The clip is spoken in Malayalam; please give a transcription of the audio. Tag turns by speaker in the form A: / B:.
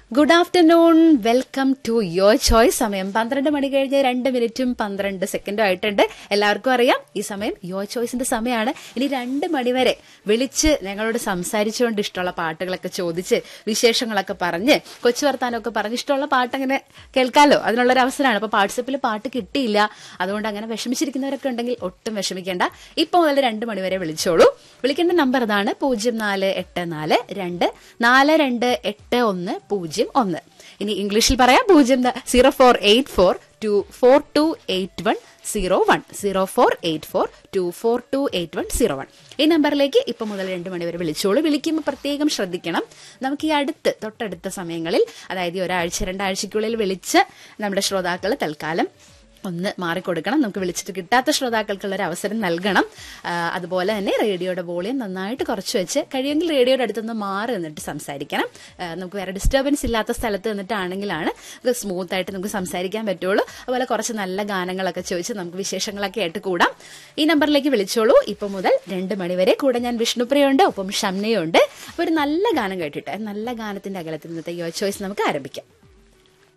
A: good afternoon welcome to your choice സമയം പന്ത്രണ്ട് മണി കഴിഞ്ഞ് രണ്ട് മിനിറ്റും പന്ത്രണ്ട് സെക്കൻഡും ആയിട്ടുണ്ട് എല്ലാവർക്കും അറിയാം ഈ സമയം യുവർ ചോയ്സിന്റെ സമയമാണ് ഇനി രണ്ട് മണിവരെ വിളിച്ച് ഞങ്ങളോട് സംസാരിച്ചുകൊണ്ട് ഇഷ്ടമുള്ള പാട്ടുകളൊക്കെ ചോദിച്ച് വിശേഷങ്ങളൊക്കെ പറഞ്ഞ് കൊച്ചു വർത്താനമൊക്കെ പറഞ്ഞ് ഇഷ്ടമുള്ള പാട്ട് അങ്ങനെ കേൾക്കാമല്ലോ അതിനുള്ളൊരു അവസരമാണ് അപ്പൊ വാട്സപ്പിൽ പാട്ട് കിട്ടിയില്ല അതുകൊണ്ട് അങ്ങനെ വിഷമിച്ചിരിക്കുന്നവരൊക്കെ ഉണ്ടെങ്കിൽ ഒട്ടും വിഷമിക്കേണ്ട ഇപ്പൊ മുതൽ രണ്ട് മണിവരെ വിളിച്ചോളൂ വിളിക്കേണ്ട നമ്പർ ഇതാണ് പൂജ്യം നാല് എട്ട് നാല് രണ്ട് നാല് രണ്ട് എട്ട് ഒന്ന് പൂജ്യം ഒന്ന് ഇനി ഇംഗ്ലീഷിൽ പറയാം പൂജ്യം zero four eight four two four two eight one zero one zero four eight four two four two eight one zero one ഈ നമ്പറിലേക്ക് ഇപ്പൊ മുതൽ രണ്ട് മണി വരെ വിളിച്ചോളൂ വിളിക്കുമ്പോൾ പ്രത്യേകം ശ്രദ്ധിക്കണം നമുക്ക് ഈ അടുത്ത് തൊട്ടടുത്ത സമയങ്ങളിൽ അതായത് ഈ ഒരാഴ്ച രണ്ടാഴ്ചയ്ക്കുള്ളിൽ വിളിച്ച് നമ്മുടെ ശ്രോതാക്കൾ തൽക്കാലം ഒന്ന് മാറിക്കൊടുക്കണം നമുക്ക് വിളിച്ചിട്ട് കിട്ടാത്ത ശ്രോതാക്കൾക്കുള്ള ഒരു അവസരം നൽകണം ആ, അതുപോലെ തന്നെ റേഡിയോയുടെ വോളിയം നന്നായിട്ട് കുറച്ച് വെച്ച് കഴിയുമെങ്കിൽ റേഡിയോയുടെ അടുത്തുനിന്ന് മാറി നിന്നിട്ട് സംസാരിക്കണം ആ, നമുക്ക് വേറെ ഡിസ്റ്റർബൻസ് ഇല്ലാത്ത സ്ഥലത്ത് നിന്നിട്ടാണെങ്കിലാണ് ഇത് സ്മൂത്ത് ആയിട്ട് നമുക്ക് സംസാരിക്കാൻ പറ്റുള്ളൂ അതുപോലെ കുറച്ച് നല്ല ഗാനങ്ങളൊക്കെ ചോദിച്ച് നമുക്ക് വിശേഷങ്ങളൊക്കെ ആയിട്ട് കൂടാം ഈ നമ്പറിലേക്ക് വിളിച്ചോളൂ ഇപ്പൊ മുതൽ രണ്ട് മണിവരെ കൂടെ ഞാൻ വിഷ്ണുപ്രിയുണ്ട് ഒപ്പം ഷംനയുണ്ട് അപ്പോൾ ഒരു നല്ല ഗാനം കേട്ടിട്ട് നല്ല ഗാനത്തിന്റെ അകലത്തിൽ നിന്നത്തെ യോ ചോയ്സ് നമുക്ക് ആരംഭിക്കാം